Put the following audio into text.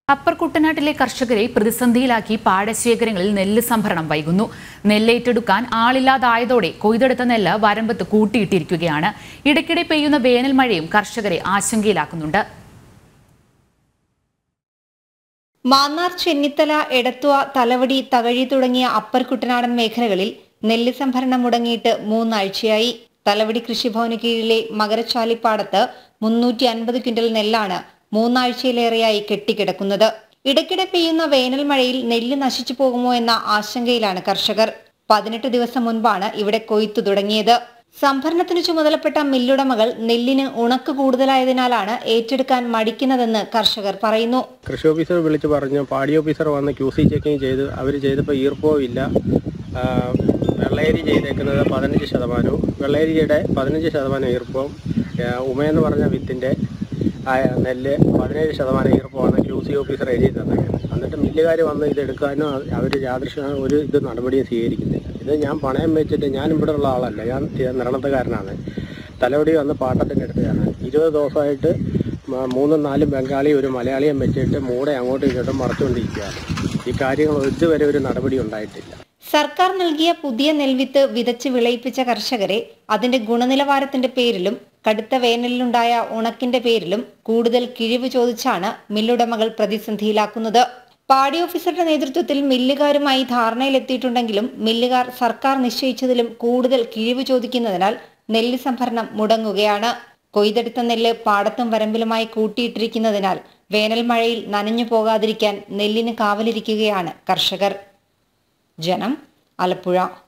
upper കുട്ടനാട്ടിലെ കർഷകരെ പ്രതിസന്ധിയിലാക്കി പാടശേഖരങ്ങളിൽ നെല്ല് സംഭരണം വൈകുന്നു നെല്ലേറ്റെടുക്കാൻ ആളില്ലാതായതോടെ കൊയ്തെടുത്ത നെല്ല് വരമ്പത്ത് കൂട്ടിയിട്ടിരിക്കുകയാണ് ഇടയ്ക്കിടെ പെയ്യുന്ന വേനൽ മഴയും കർഷകരെ ആശങ്കയിലാക്കുന്നുണ്ട് മാന്നാർ ചെന്നിത്തല എടത്വ തലവടി തകഴി തുടങ്ങിയ അപ്പർ കുട്ടനാടൻ മേഖലകളിൽ നെല്ല് സംഭരണം മുടങ്ങിയിട്ട് മൂന്നാഴ്ചയായി തലവടി കൃഷിഭവന് കീഴിലെ മകരച്ചാലിപ്പാടത്ത് മുന്നൂറ്റി അൻപത് ക്വിന്റൽ നെല്ലാണ് മൂന്നാഴ്ചയിലേറെയായി കെട്ടിക്കിടക്കുന്നത് ഇടയ്ക്കിടെ പെയ്യുന്ന വേനൽ മഴയിൽ നെല്ല് നശിച്ചു പോകുമോ എന്ന ആശങ്കയിലാണ് കർഷകർ പതിനെട്ട് ദിവസം മുൻപാണ് ഇവിടെ കൊയ്ത്തു തുടങ്ങിയത് സംഭരണത്തിന് ചുമതലപ്പെട്ട മില്ലുടമകൾ നെല്ലിന് ഉണക്ക് കൂടുതലായതിനാലാണ് ഏറ്റെടുക്കാൻ മടിക്കുന്നതെന്ന് കർഷകർ പറയുന്നു കൃഷി ഓഫീസർ വിളിച്ച് പറഞ്ഞു പാടി ഓഫീസർ വന്ന് ക്യൂ സി ചെക്കിങ് ചെയ്ത് അവർ ചെയ്തപ്പോൾ ഈർപ്പവും ഇല്ല ആ, വെള്ളയരി ചെയ്തേക്കുന്നത് പതിനഞ്ച് ശതമാനവും വെള്ളയരിയുടെ പതിനഞ്ച് ശതമാനം ഈർപ്പവും ആ, ഉമയെന്ന് പറഞ്ഞ വിത്തിൻ്റെ ആ, നെല്ല് പതിനേഴ് ശതമാനം ഈർപ്പമാണ് ക്യൂ സി ഓഫീസർ എഴുതി തന്നേക്കുന്നത് എന്നിട്ട് മില്ലുകാർ വന്ന് ഇത് എടുക്കാനും അവർ യാദൃശ ഒരു ഇത് നടപടിയും സ്വീകരിക്കുന്നില്ല ഇത് ഞാൻ പണയം വെച്ചിട്ട് ഞാൻ ഇവിടെ ഉള്ള ആളല്ല ഞാൻ തി- നിരണത്തുകാരനാണ് തലവടി വന്ന് പാട്ടത്തിൻ്റെ അടുത്താണ് ഇരുപത് ദിവസമായിട്ട് മ- മൂന്നും നാലും ബംഗാളി ഒരു മലയാളിയും വെച്ചിട്ട് മൂടെ അങ്ങോട്ടും ഇങ്ങോട്ടും മറച്ചുകൊണ്ടിരിക്കുകയാണ് ഈ കാര്യങ്ങൾ ഇതുവരെ ഒരു നടപടി ഉണ്ടായിട്ടില്ല സർക്കാർ നൽകിയ പുതിയ നെൽവിത്ത് വിതച്ച് വിളയിപ്പിച്ച കർഷകരെ അതിന്റെ ഗുണനിലവാരത്തിന്റെ പേരിലും കടുത്ത വേനലിലുണ്ടായ ഉണക്കിന്റെ പേരിലും കൂടുതൽ കിഴിവ് ചോദിച്ചാണ് മില്ലുടമകൾ പ്രതിസന്ധിയിലാക്കുന്നത് പാടി ഓഫീസറുടെ നേതൃത്വത്തിൽ മില്ലുകാരുമായി ധാരണയിലെത്തിയിട്ടുണ്ടെങ്കിലും മില്ലുകാർ സർക്കാർ നിശ്ചയിച്ചതിലും കൂടുതൽ കിഴിവ് ചോദിക്കുന്നതിനാൽ നെല്ല് സംഭരണം മുടങ്ങുകയാണ് കൊയ്തെടുത്ത നെല്ല് പാടത്തും വരമ്പിലുമായി കൂട്ടിയിട്ടിരിക്കുന്നതിനാൽ വേനൽ മഴയിൽ നനഞ്ഞു പോകാതിരിക്കാൻ നെല്ലിന് കാവലിരിക്കുകയാണ് കർഷകർ ജനം ആലപ്പുഴ